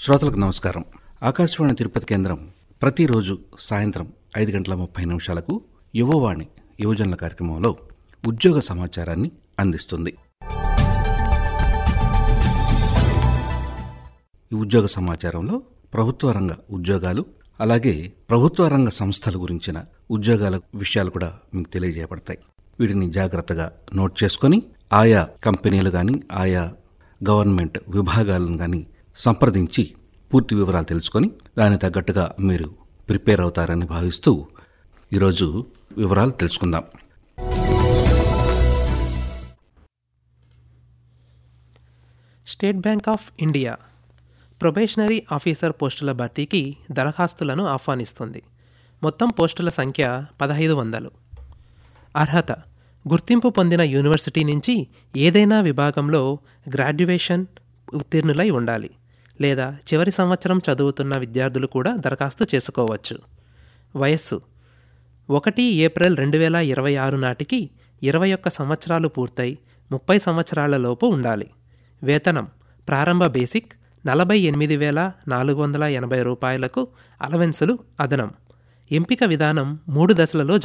శ్రోతలకు నమస్కారం ఆకాశవాణి తిరుపతి కేంద్రం ప్రతిరోజు సాయంత్రం ఐదు గంటల ముప్పై నిమిషాలకు యువవాణి యువజనుల కార్యక్రమంలో ఉద్యోగ సమాచారాన్ని అందిస్తుంది ఈ ఉద్యోగ సమాచారంలో ప్రభుత్వ రంగ ఉద్యోగాలు అలాగే ప్రభుత్వ రంగ సంస్థల గురించిన ఉద్యోగాల విషయాలు కూడా మీకు తెలియజేయబడతాయి వీటిని జాగ్రత్తగా నోట్ చేసుకొని ఆయా కంపెనీలు కానీ ఆయా గవర్నమెంట్ విభాగాలను కానీ సంప్రదించి పూర్తి వివరాలు తెలుసుకొని దానికి తగ్గట్టుగా మీరు ప్రిపేర్ అవుతారని భావిస్తూ ఈరోజు వివరాలు తెలుసుకుందాం State Bank of India probationary officer పోస్టుల భర్తీకి దరఖాస్తులను ఆహ్వానిస్తుంది మొత్తం పోస్టుల సంఖ్య పదహైదు వందలు అర్హత గుర్తింపు పొందిన యూనివర్సిటీ నుంచి ఏదైనా విభాగంలో గ్రాడ్యుయేషన్ ఉత్తీర్ణులై ఉండాలి లేదా చివరి సంవత్సరం చదువుతున్న విద్యార్థులు కూడా దరఖాస్తు చేసుకోవచ్చు వయస్సు ఒకటి ఏప్రిల్ రెండు వేల ఇరవై ఆరు నాటికి ఇరవై ఒక్క సంవత్సరాలు పూర్తయి ముప్పై సంవత్సరాల లోపు ఉండాలి వేతనం ప్రారంభ బేసిక్ నలభై ఎనిమిది వేల నాలుగు వందల ఎనభై రూపాయలకు అలవెన్సులు అదనం ఎంపిక విధానం మూడు దశలలో